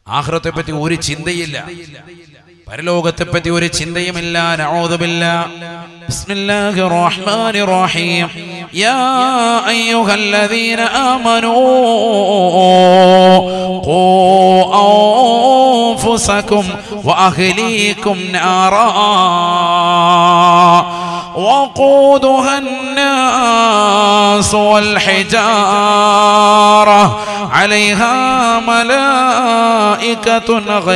ആഹ്റത്തെ പറ്റി ഒരു ചിന്തയില്ല പരലോകത്തെ പറ്റി ഒരു ചിന്തയുമില്ല നഊദുബില്ല ബിസ്മില്ലാഹിർ റഹ്മാനിർ റഹീം യാ അയ്യുഹല്ലദീന ആമനൂ ഖൂ അൻഫുസകും വഅഹ്ലീകും നാറാ وقودها الناس والحجارة عليها ملائكة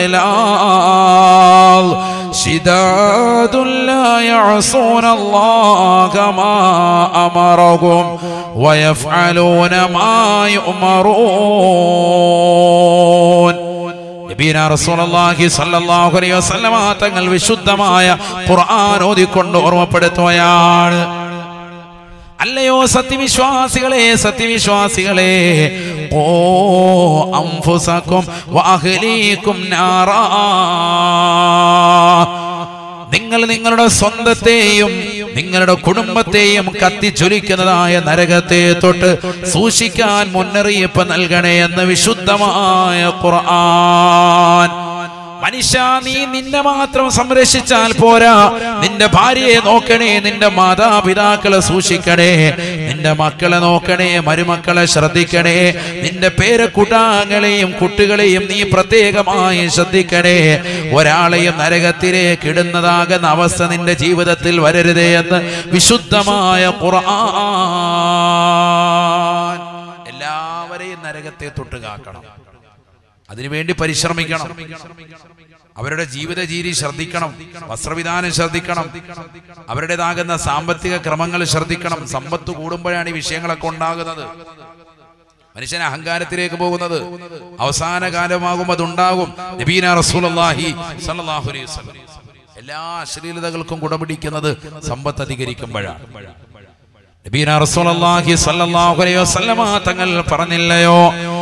غلاظ شداد لا يعصون الله ما أمرهم ويفعلون ما يؤمرون നബീന റസൂലുള്ളാഹി സ്വല്ലല്ലാഹു അലൈഹി വസല്ലമ തങ്ങൾ വിശുദ്ധമായ ഖുർആൻ ഓതിക്കൊണ്ട് ഓർമ്മപ്പെടുത്തുകയാണ് അല്ലയോ സത്യവിശ്വാസികളെ സത്യവിശ്വാസികളെ ഓ അംഫുസക്കും വഅഹ്ലീകും നാറാ നിങ്ങൾ നിങ്ങളുടെ സ്വന്തത്തെയും നിങ്ങളുടെ കുടുംബത്തെയും കത്തിച്ചൊലിക്കുന്നതായ നരകത്തെ തൊട്ട് സൂക്ഷിക്കാൻ മുന്നറിയിപ്പ് നൽകണേ എന്ന് വിശുദ്ധമായ ഖുർആൻ മനുഷ്യ നീ നിന്നെ മാത്രം സംരക്ഷിച്ചാൽ പോരാ നിന്റെ ഭാര്യയെ നോക്കണേ നിന്റെ മാതാപിതാക്കളെ സൂക്ഷിക്കണേ നിന്റെ മക്കളെ നോക്കണേ മരുമക്കളെ ശ്രദ്ധിക്കണേ നിന്റെ പേരക്കുട്ടാങ്ങളെയും കുട്ടികളെയും നീ പ്രത്യേകമായി ശ്രദ്ധിക്കണേ ഒരാളെയും നരകത്തിലേക്ക് ഇടുന്നതാകുന്ന അവസ്ഥ നിന്റെ ജീവിതത്തിൽ വരരുതേ എന്ന് വിശുദ്ധമായ ഖുർആൻ എല്ലാവരെയും നരകത്തെ തൊട്ട് കാക്കണം അതിനുവേണ്ടി പരിശ്രമിക്കണം അവരുടെ ജീവിത രീതി ശ്രദ്ധിക്കണം വസ്ത്രവിധാനം ശ്രദ്ധിക്കണം അവരുടേതാകുന്ന സാമ്പത്തിക ക്രമങ്ങൾ ശ്രദ്ധിക്കണം സമ്പത്ത് കൂടുമ്പോഴാണ് ഈ വിഷയങ്ങളൊക്കെ ഉണ്ടാകുന്നത് മനുഷ്യൻ അഹങ്കാരത്തിലേക്ക് പോകുന്നത് അവസാന കാലമാകും അതുണ്ടാകും നബീന റസൂലുള്ളാഹി സ്വല്ലല്ലാഹു അലൈഹി വസല്ലം എല്ലാ അശ്ലീലതകൾക്കും കുടപിടിക്കുന്നത് സമ്പത്ത് അധികരിക്കുമ്പോഴാണ് നബീന റസൂലുള്ളാഹി സ്വല്ലല്ലാഹു അലൈഹി വസല്ലമ തങ്ങൾ പറഞ്ഞില്ലയോ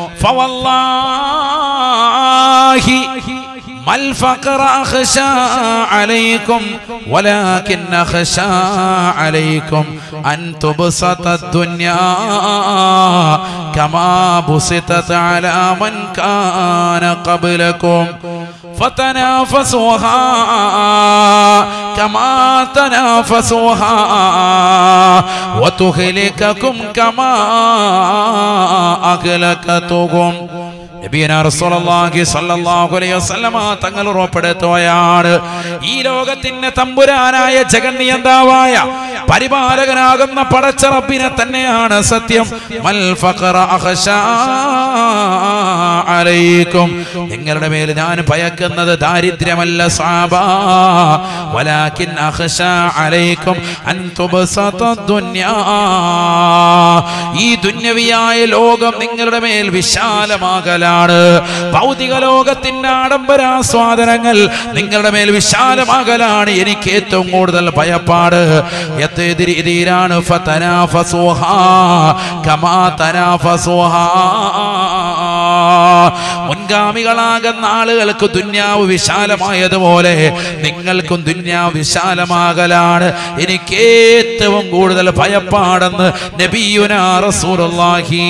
ഫവല്ലാഹി മൽ ഫഖറ അഖ്ശാ അലൈക്കും ولكن أخشى عليكم أن تبسط الدنيا كما بسطت على من كان قبلكم فتنافسوها كما تنافسوها وتهلككم كما أهلكتكم നബീന റസൂലുള്ളാഹി സ്വല്ലല്ലാഹു അലൈഹി വസല്ലമ തങ്ങൾ ഉറപ്പെടുത്തുകയാണ് ഈ ലോകത്തിന്റെ തമ്പുരാനായ ജഗന്നിയന്താവായ പരിപാലകനാകുന്ന പടച്ച റബ്ബിനെ തന്നെയാണ് സത്യം മൽ ഫഖറ അഖ്ശാ അലൈക്കും നിങ്ങളുടെ മേൽ ഞാൻ ഭയക്കുന്നത് ദാരിദ്ര്യമല്ല സാബ വലാകിൻ അഖ്ശാ അലൈക്കും അൻ തുബ്സത ദുനിയാ ഈ ദുന്യവിയായ ലോകം നിങ്ങളുടെ മേൽ വിശാലമാകലാണ് ഭൗതിക ലോകത്തിന്റെ ആഡംബരാസ്വാദനങ്ങൾ നിങ്ങളുടെ മേൽ വിശാലമാകലാണ് എനിക്ക് ഏറ്റവും കൂടുതൽ ഭയപ്പാട് ഏത് രീതിയിലാണ് ഫതനാഫസുഹാ കമാ തനാഫസുഹാ മുൻഗാമികളാകുന്ന ആളുകൾക്ക് ദുന്യാവ് വിശാലമായതുപോലെ നിങ്ങൾക്കും ദുന്യാവ് വിശാലമാകലാണ് എനിക്ക് ഏറ്റവും കൂടുതൽ ഭയപ്പാടെന്ന് നബിയുനാ റസൂലുള്ളാഹി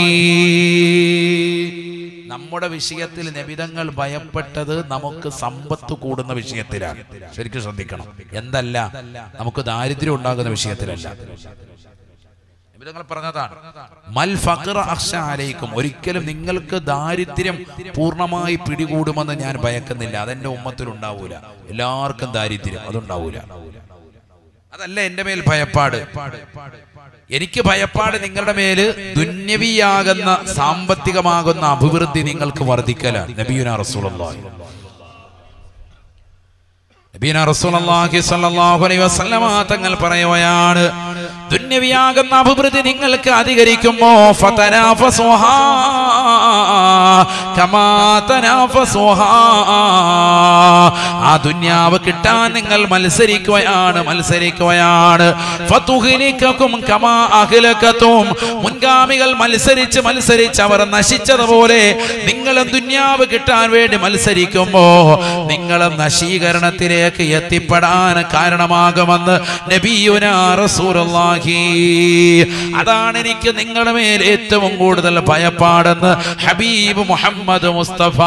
നമ്മുടെ വിഷയത്തിൽ നബിതങ്ങൾ ഭയപ്പെട്ടത് നമുക്ക് സമ്പത്ത് കൂടുന്ന വിഷയത്തിലാണ് ശരിക്കും ശ്രദ്ധിക്കണം എന്തല്ല നമുക്ക് ദാരിദ്ര്യം ഉണ്ടാകുന്ന വിഷയത്തിലല്ല നബിതങ്ങൾ പറഞ്ഞതാണ് മൽ ഫഖറ അഖ്ശ അലൈക്കും ഒരിക്കലും നിങ്ങൾക്ക് ദാരിദ്ര്യം പൂർണ്ണമായി പിടികൂടുമെന്ന് ഞാൻ ഭയക്കുന്നില്ല അതെന്റെ ഉമ്മത്തിൽ ഉണ്ടാവൂല എല്ലാവർക്കും ദാരിദ്ര്യം അതുണ്ടാവൂല അതല്ല എന്റെ മേൽ ഭയപ്പാട് എനിക്ക് ഭയപ്പാട് നിങ്ങളുടെ മേല് ദുന്യവിയാകുന്ന സാമ്പത്തികമാകുന്ന അഭിവൃദ്ധി നിങ്ങൾക്ക് വർദ്ധിക്കലാണ് നബിയുന റസൂലുള്ളാഹി നബീന റസൂലുള്ളാഹി സ്വല്ലല്ലാഹു അലൈഹി വസല്ലമ തങ്ങൾ പറയുകയാണ് ദുന്യവിയാകുന്ന അഭിവൃദ്ധി നിങ്ങൾക്ക് അധികരിക്കുമോ ഫതനാഫസുഹാ കമാ തനാഫസുഹാ ആ ദുന്യാവ് കിട്ടാൻ നിങ്ങൾ മത്സരിക്കുകയാണ് മത്സരിക്കുകയാണ് ഫതുഹ്ലിക്കക്കും കമാ അഹ്ലകതും മുൻഗാമികൾ മത്സരിച്ച് മത്സരിച്ച് അവർ നശിച്ചതുപോലെ നിങ്ങളും ദുന്യാവ് കിട്ടാൻ വേണ്ടി മത്സരിക്കുമ്പോ നിങ്ങളും നശീകരണത്തിലേക്ക് എത്തിപ്പെടാൻ കാരണമാകുമെന്ന് നബിയുനാ റസൂലുള്ളാഹി അതാണ് എനിക്ക് നിങ്ങളുടെ മേൽ ഏറ്റവും കൂടുതൽ ഭയപ്പാടെന്ന് ഹബീബ് മുഹമ്മദ് മുസ്തഫ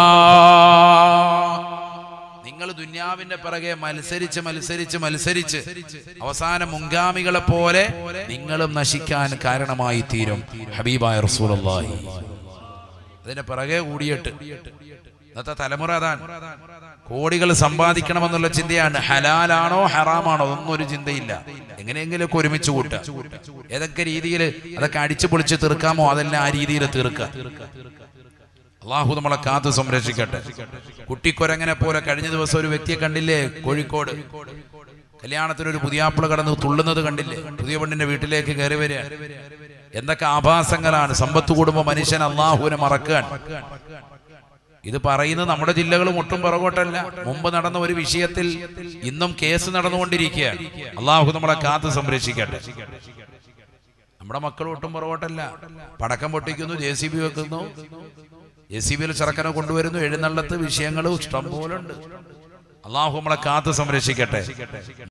നിങ്ങൾ ദുന്യാവിന്റെ പിറകെ മത്സരിച്ച് മത്സരിച്ച് മത്സരിച്ച് അവസാന മുൻഗാമികളെ പോലെ നിങ്ങളും നശിക്കാൻ കാരണമായി തീരും ഹബീബായ റസൂലുള്ളാഹി അതിന്റെ പിറകെ കൂടിയിട്ട് ഇന്നത്തെ തലമുറ അതാണ് കോടികൾ സമ്പാദിക്കണമെന്നുള്ള ചിന്തയാണ് ഹലാലാണോ ഹറാമാണോ ഒന്നും ഒരു ചിന്തയില്ല എങ്ങനെയെങ്കിലുമൊക്കെ ഒരുമിച്ച് കൂട്ടുക ഏതൊക്കെ രീതിയിൽ അതൊക്കെ അടിച്ചു പൊളിച്ച് തീർക്കാമോ അതെല്ലാം ആ രീതിയിൽ തീർക്കുക അള്ളാഹു നമ്മളെ കാത്ത് സംരക്ഷിക്കട്ടെ കുട്ടിക്കൊരങ്ങനെ പോലെ കഴിഞ്ഞ ദിവസം ഒരു വ്യക്തിയെ കണ്ടില്ലേ കോഴിക്കോട് കല്യാണത്തിന് ഒരു പുതിയാപ്പിള കടന്ന് തുള്ളുന്നത് കണ്ടില്ലേ പുതിയ പെണ്ണിന്റെ വീട്ടിലേക്ക് കയറി വരിക എന്തൊക്കെ ആഭാസങ്ങളാണ് സമ്പത്ത് കൂടുമ്പോ മനുഷ്യൻ അള്ളാഹുവിനെ മറക്കാൻ ഇത് പറയുന്നത് നമ്മുടെ ജില്ലകളും ഒട്ടും പുറകോട്ടല്ല മുമ്പ് നടന്ന ഒരു വിഷയത്തിൽ ഇന്നും കേസ് നടന്നുകൊണ്ടിരിക്കുകയാണ് അള്ളാഹു നമ്മളെ കാത്ത് സംരക്ഷിക്കട്ടെ നമ്മുടെ മക്കൾ ഒട്ടും പുറകോട്ടല്ല പടക്കം പൊട്ടിക്കുന്നു ജെ സി ബി വെക്കുന്നു ജെ സി ബിയിൽ ചെറുക്കനെ കൊണ്ടുവരുന്നു എഴുന്നള്ളത്ത് വിഷയങ്ങൾ ഇഷ്ടം പോലെ ഉണ്ട് അള്ളാഹു നമ്മളെ കാത്ത് സംരക്ഷിക്കട്ടെ